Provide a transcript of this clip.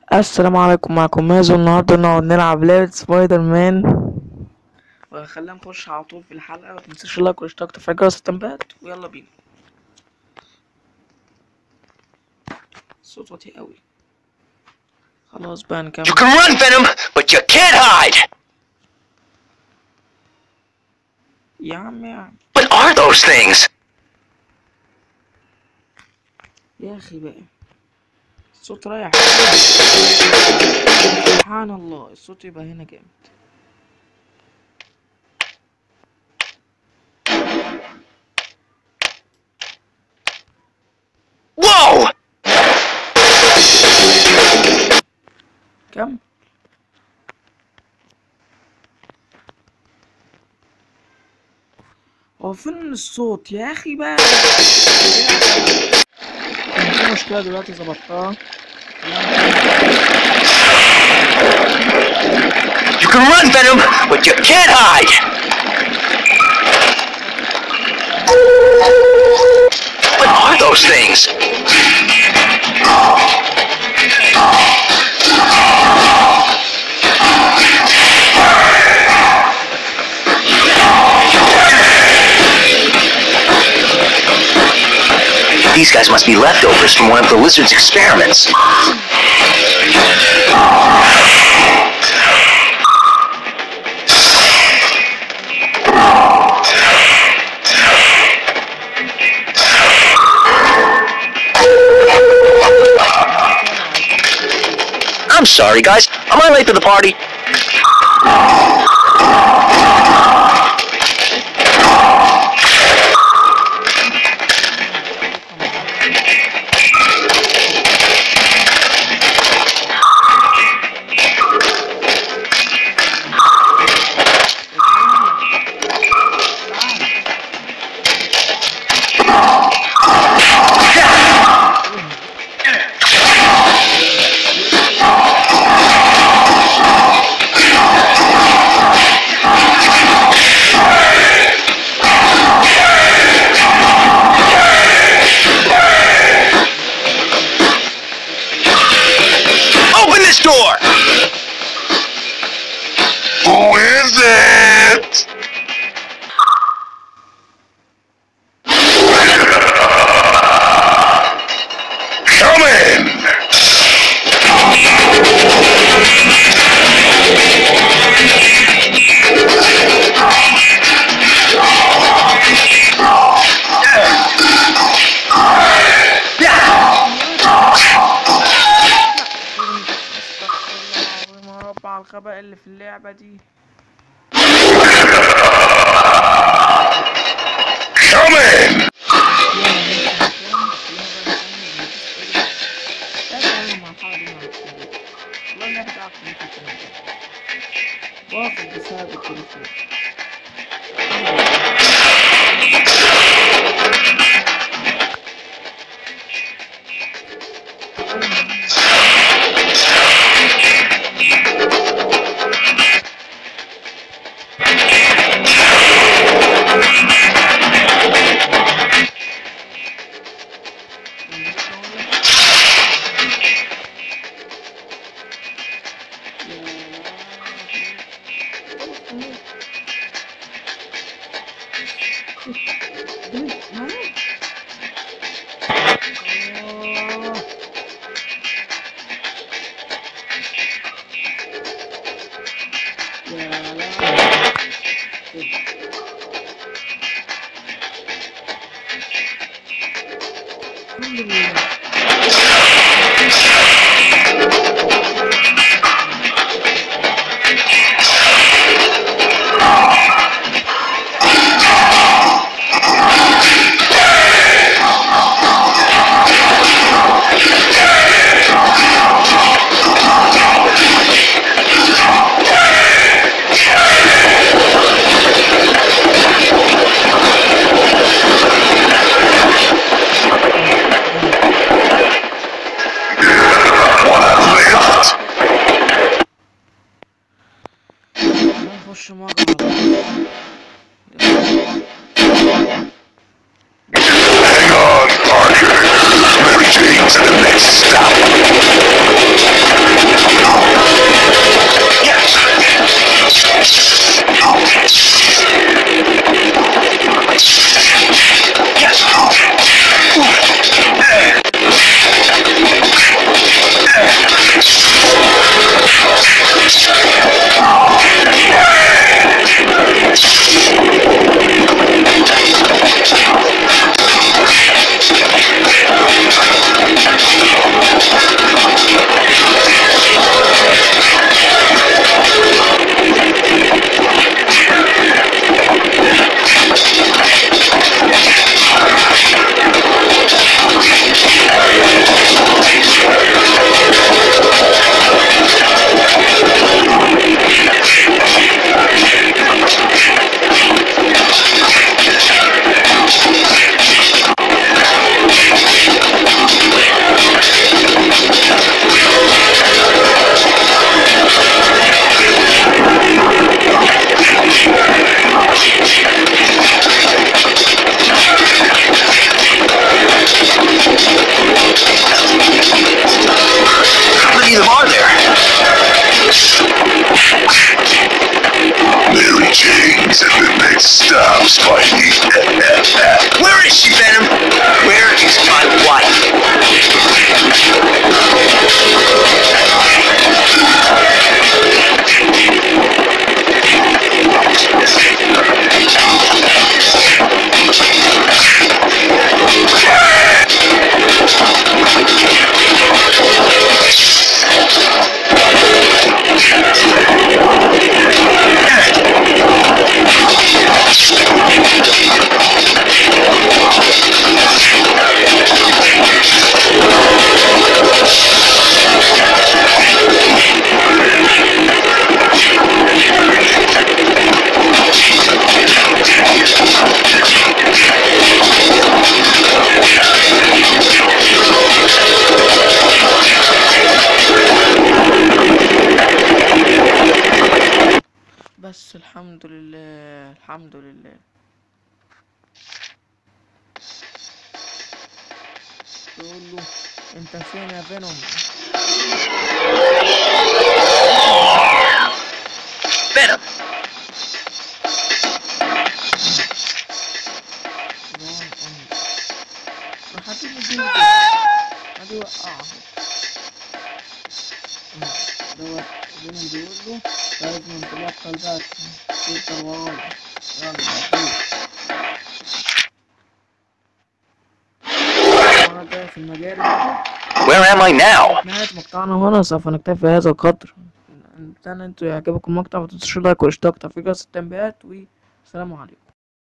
السلام عليكم معكم مازو النهارده نقعد نلعب لعبة سبايدر مان وخلينا نخش على طول في الحلقة متنساش اللايك والاشتراك وتفعيل جرس التنبيهات ويلا بينا الصوت واطي قوي خلاص بقى You نكمل can run, Venom, but you can't hide! يا عم يا عم What are those things? يا اخي بقى الصوت رايح سبحان الله الصوت يبقى هنا جامد Whoa! كم هو فين الصوت يا اخي بقى كان في مشكلة دلوقتي ظبطتها You can run, Venom, but you can't hide! What are those things? These guys must be leftovers from one of the lizard's experiments. I'm sorry, guys. Am I late to the party? Open this door! Who is it? Come in! استغفر الله العظيم يا رب على الغباء اللي في اللعبة دي Come in! واقف بسبب التليفون الحمد لله نخش مواجهة على طول. Hang on, Parker. Mary Jane's the next stop. Stop, Spidey. Where is she, Venom? Where is my wife? بس الحمد لله الحمد لله تقول له انت فين يا فينوم Venom. زون ام راح هتيجي دي ادي وقعه دوت فينوم بيقول له لازم تبطل بقى تفضل ورايا يلا هتيجي المرة الجاية في المجال بقى Where am I now? نهاية مقطعنا هنا سوف نكتفي بهذا القدر أتمنى انتوا يعجبكم المقطع ومتنسوش اللايك والاشتراك وتفعيل جرس التنبيهات والسلام عليكم